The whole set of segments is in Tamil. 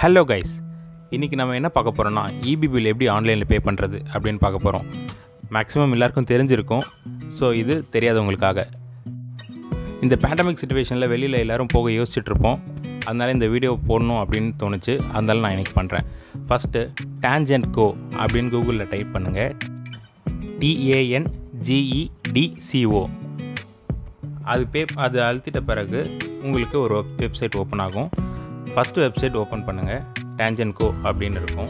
ஹலோ கைஸ் இன்றைக்கி நம்ம என்ன பார்க்க போகிறோம்னா இபி பில் எப்படி ஆன்லைனில் பே பண்ணுறது அப்படின்னு பார்க்க போகிறோம் மேக்ஸிமம் எல்லாருக்கும் தெரிஞ்சிருக்கும் ஸோ இது தெரியாதவங்களுக்காக இந்த பேண்டமிக் சுச்சுவேஷனில் வெளியில் எல்லோரும் போக யோசிச்சுட்டு இருப்போம் அதனால இந்த வீடியோ போடணும் அப்படின்னு தோணுச்சு அதனால நான் இன்றைக்கி பண்ணுறேன் ஃபஸ்ட்டு டேஞ்சன்ட் கோ அப்படின்னு கூகுளில் டைப் பண்ணுங்கள் டிஏஎன் ஜிஇடிசிஓ அது பே அது அழுத்திட்ட பிறகு உங்களுக்கு ஒரு வெப்சைட் ஓப்பன் ஆகும் ஃபஸ்ட்டு வெப்சைட் ஓப்பன் பண்ணுங்கள் டேஞ்சன் கோ அப்படின்னு இருக்கும்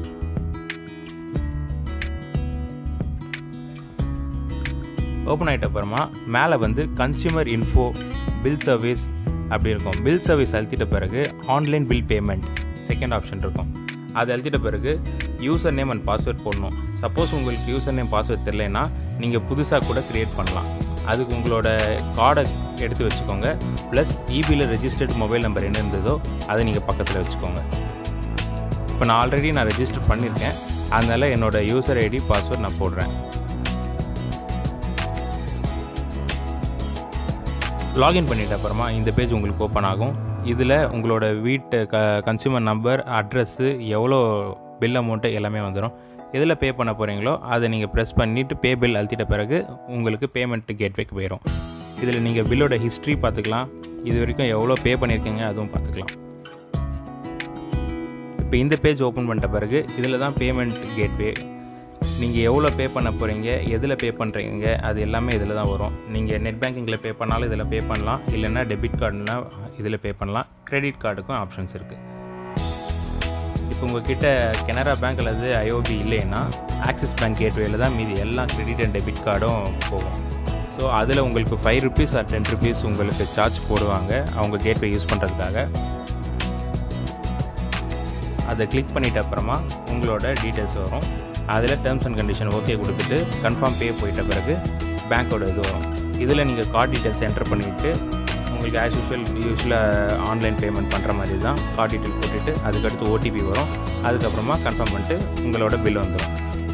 ஓப்பன் ஆகிட்ட அப்புறமா மேலே வந்து கன்சியூமர் இன்ஃபோ பில் சர்வீஸ் அப்படி இருக்கும் பில் சர்வீஸ் அழுத்திட்ட பிறகு online bill payment second option இருக்கும் அது அழுத்திட்ட பிறகு யூசர் நேம் அண்ட் பாஸ்வேர்ட் போடணும் சப்போஸ் உங்களுக்கு யூசர் நேம் பாஸ்வேர்ட் தெரிலனா நீங்கள் புதுசாக கூட க்ரியேட் பண்ணலாம் அதுக்கு உங்களோட கார்டை எடுத்து வச்சுக்கோங்க ப்ளஸ் இபியில் ரெஜிஸ்டர்ட் மொபைல் நம்பர் என்ன இருந்ததோ அதை நீங்கள் பக்கத்தில் வச்சுக்கோங்க இப்போ நான் ஆல்ரெடி நான் ரெஜிஸ்டர் பண்ணியிருக்கேன் அதனால் என்னோடய யூசர் ஐடி பாஸ்வேர்ட் நான் போடுறேன் லாகின் பண்ணிட்ட அப்புறமா இந்த பேஜ் உங்களுக்கு ஓப்பன் ஆகும் இதில் உங்களோட வீட்டு க கன்சியூமர் நம்பர் அட்ரஸ்ஸு எவ்வளோ பில் அமௌண்ட்டு எல்லாமே வந்துடும் எதில் பே பண்ண போகிறீங்களோ அதை நீங்கள் ப்ரெஸ் பண்ணிவிட்டு பே பில் அழுத்திட்ட பிறகு உங்களுக்கு பேமெண்ட் கேட்வேக்கு போயிடும் இதில் நீங்கள் பில்லோட ஹிஸ்ட்ரி பார்த்துக்கலாம் இது வரைக்கும் எவ்வளோ பே பண்ணியிருக்கீங்க அதுவும் பார்த்துக்கலாம் இப்போ இந்த பேஜ் ஓப்பன் பண்ணிட்ட பிறகு இதில் தான் பேமெண்ட் கேட்வே நீங்கள் எவ்வளோ பே பண்ண போகிறீங்க எதில் பே பண்ணுறீங்க அது எல்லாமே இதில் தான் வரும் நீங்கள் நெட் பேங்கிங்கில் பே பண்ணாலும் இதில் பே பண்ணலாம் இல்லைன்னா டெபிட் கார்டுனா இதில் பே பண்ணலாம் கிரெடிட் கார்டுக்கும் ஆப்ஷன்ஸ் இருக்குது இப்போ உங்ககிட்ட கனரா பேங்க் அல்லது ஐஓபி இல்லைன்னா ஆக்சிஸ் பேங்க் கேட்வேயில் தான் மீதி எல்லா கிரெடிட் அண்ட் டெபிட் கார்டும் போகும் ஸோ அதில் உங்களுக்கு five rupees or ten rupees உங்களுக்கு சார்ஜ் போடுவாங்க அவங்க கேட்வே யூஸ் பண்ணுறதுக்காக அதை கிளிக் பண்ணிட்ட அப்புறமா உங்களோட டீட்டெயில்ஸ் வரும் அதில் டேர்ம்ஸ் அண்ட் கண்டிஷன் ஓகே கொடுத்துட்டு கன்ஃபார்ம் பே போயிட்ட பிறகு பேங்க்கோட இது வரும் இதில் நீங்கள் கார்டு டீட்டெயில்ஸ் என்டர் பண்ணிவிட்டு உங்களுக்கு ஆஸ் யூஷுவல் யூஸ்வலாக ஆன்லைன் பேமெண்ட் பண்ணுற மாதிரி தான் கார்டு டீட்டெயில் போட்டுட்டு அதுக்கடுத்து ஓடிபி வரும் அதுக்கப்புறமா கன்ஃபார்ம் பண்ணிட்டு உங்களோட பில் வந்துடும்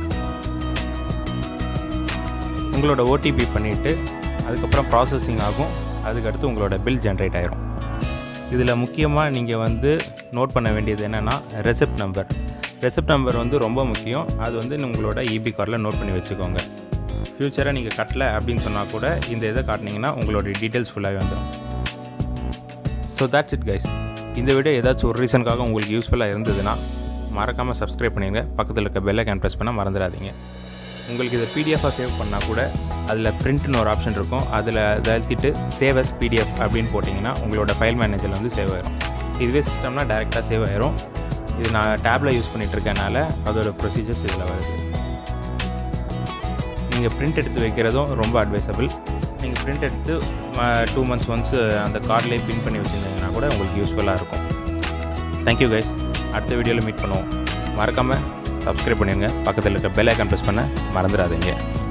உங்களோட ஓடிபி பண்ணிவிட்டு அதுக்கப்புறம் ப்ராசஸிங் ஆகும் அதுக்கடுத்து உங்களோட பில் ஜென்ரேட் ஆயிரும் இதில் முக்கியமாக நீங்கள் வந்து நோட் பண்ண வேண்டியது என்னென்னா ரெசிப்ட் நம்பர் ரெசிப்ட் நம்பர் வந்து ரொம்ப முக்கியம் அது வந்து உங்களோட இபி கார்டில் நோட் பண்ணி வச்சுக்கோங்க ஃப்யூச்சராக நீங்கள் கட்டலை அப்படின்னு சொன்னால் கூட இந்த இதை காட்டினீங்கன்னா உங்களோட டீட்டெயில்ஸ் ஃபுல்லாகவே வந்துடும் ஸோ தேட்ஸ் இட் கைஸ் இந்த வீடியோ ஏதாச்சும் ஒரு ரீசனுக்காக உங்களுக்கு யூஸ்ஃபுல்லாக இருந்ததுன்னா மறக்காமல் சப்ஸ்கிரைப் பண்ணிடுங்க பக்கத்தில் இருக்க பெல்லை கேன் ப்ரெஸ் பண்ணால் மறந்துடாதீங்க உங்களுக்கு இதை பிடிஎஃபாக சேவ் பண்ணால் கூட அதில் பிரிண்ட்னு ஒரு ஆப்ஷன் இருக்கும் அதில் அதை அழுத்திட்டு சேவ் எஸ் பிடிஎஃப் அப்படின்னு போட்டிங்கன்னா உங்களோட ஃபைல் மேனேஜரில் வந்து சேவ் ஆயிரும் இதுவே சிஸ்டம்னா டேரெக்டாக சேவ் ஆயிரும் இது நான் டேப்பில் யூஸ் பண்ணிகிட்டு இருக்கனால அதோட ப்ரொசீஜர்ஸ் இதில் வருது நீங்கள் பிரிண்ட் எடுத்து வைக்கிறதும் ரொம்ப அட்வைசபிள் நீங்கள் பிரிண்ட் எடுத்து டூ மந்த்ஸ் ஒன்ஸ் அந்த கார்ட்லேயே பின் பண்ணி வச்சுருந்தீங்கன்னா கூட உங்களுக்கு யூஸ்ஃபுல்லாக இருக்கும் தேங்க்யூ கைஸ் அடுத்த வீடியோவில் மீட் பண்ணுவோம் மறக்காமல் சப்ஸ்கிரைப் பண்ணிடுங்க பக்கத்தில் இருக்க பெல் ஐக்கான் ப்ரெஸ் பண்ண மறந்துடாதீங்க